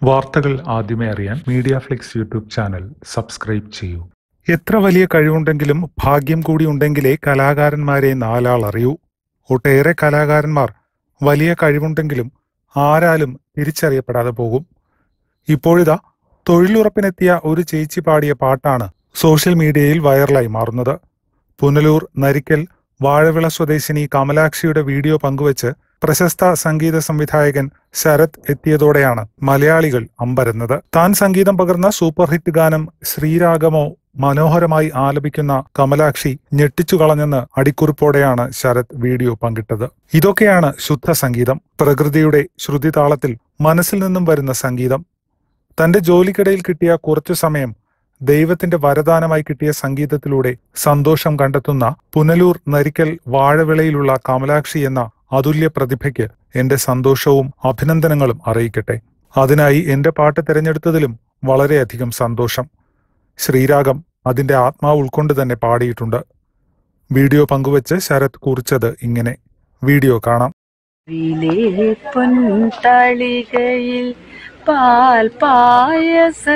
വാർത്തകൾ ആദ്യമേ അറിയാൻ Media Flix YouTube channel subscribe ചെയ്യൂ എത്ര വലിയ കഴിവുണ്ടെങ്കിലും ഭാഗ്യം കൂടി ഉണ്ടെങ്കിലേ കലാകാരന്മാരെ നാലാൾ അറിയൂ ഒട്ടേറെ കലാകാരന്മാർ വലിയ കഴിവുണ്ടെങ്കിലും ആരാലും തിരിച്ചറിയപ്പെടാതെ പോകും ഇപ്പോഴിതാ തൊഴിലുറപ്പിനെത്തിയ ഒരു ചേച്ചി പാടിയ പാട്ടാണ് സോഷ്യൽ മീഡിയയിൽ വൈറലായി മാറുന്നത് പുനലൂർ നരിക്കൽ വാഴവിള സ്വദേശിനി കമലാക്ഷിയുടെ വീഡിയോ പങ്കുവച്ച് പ്രശസ്ത സംഗീത സംവിധായകൻ ശരത് എത്തിയതോടെയാണ് മലയാളികൾ അമ്പരന്നത് താൻ സംഗീതം പകർന്ന സൂപ്പർ ഹിറ്റ് ഗാനം ശ്രീരാഗമോ മനോഹരമായി ആലപിക്കുന്ന കമലാക്ഷി ഞെട്ടിച്ചു കളഞ്ഞെന്ന് അടിക്കുറിപ്പോടെയാണ് ശരത് വീഡിയോ പങ്കിട്ടത് ഇതൊക്കെയാണ് ശുദ്ധ സംഗീതം പ്രകൃതിയുടെ ശ്രുതിതാളത്തിൽ മനസ്സിൽ നിന്നും വരുന്ന സംഗീതം തന്റെ ജോലിക്കിടയിൽ കിട്ടിയ കുറച്ചു സമയം ദൈവത്തിന്റെ വരദാനമായി കിട്ടിയ സംഗീതത്തിലൂടെ സന്തോഷം കണ്ടെത്തുന്ന പുനലൂർ നരിക്കൽ വാഴവിളയിലുള്ള കമലാക്ഷി എന്ന അതുല്യ പ്രതിഭയ്ക്ക് എന്റെ സന്തോഷവും അഭിനന്ദനങ്ങളും അറിയിക്കട്ടെ അതിനായി എന്റെ പാട്ട് തിരഞ്ഞെടുത്തതിലും വളരെയധികം സന്തോഷം ശ്രീരാഗം അതിന്റെ ആത്മാവ് ഉൾക്കൊണ്ട് തന്നെ പാടിയിട്ടുണ്ട് വീഡിയോ പങ്കുവച്ച് ശരത് കുറിച്ചത് ഇങ്ങനെ വീഡിയോ കാണാം വിലേ പൊൻതളികയിൽ പാൽ പായസ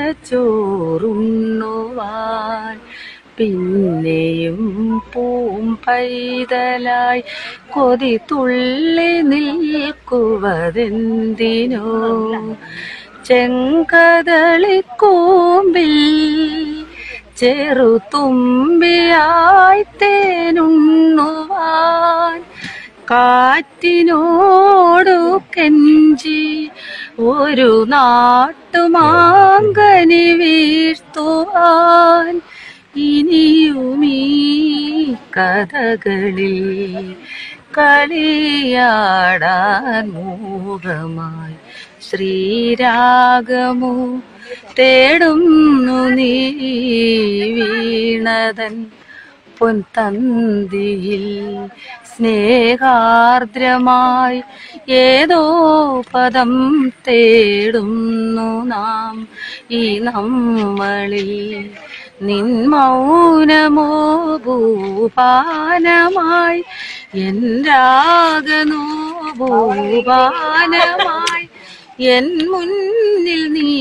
ചോറുണ്ണുവാൻ പിന്നെയും പൂം പൈതലായി കൊതി തുള്ളി നിൽക്കുവതെന്തിനോ ചെങ്കതളിക്കൂമ്പിൽ ചെറുതുമ്പിയായി തേനുണ്ണുവാൻ കാറ്റിനോടു കെഞ്ചി ഒരു നാട്ടുമാങ്കനി വീഴ്ത്തുവാൻ ഇനിയുമീ കഥകളിൽ കളിയാടാൻ മൂകമായി ശ്രീരാഗമോ തേടുന്നു നീ വീണതൻ പൊൻതന്തിയിൽ സ്നേഹാർദ്രമായി ഏതോ പദം തേടുന്നു നാം ഈ നമ്മളിൽ നിൻ മൗനമോ ഭൂപാനമായി എൻ രാഗനോ ഭൂപാനമായി എൻ മുന്നിൽ നീ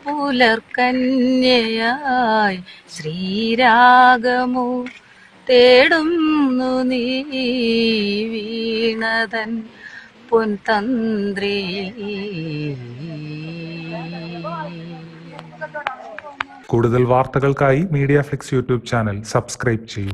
പുലർക്കന്യയായി ശ്രീരാഗമോ തേടുന്നു നീ വീണതൻ പൊൻതന്ത്രി കൂടുതൽ വാർത്തകൾക്കായി Media Flix YouTube channel subscribe ചെയ്യൂ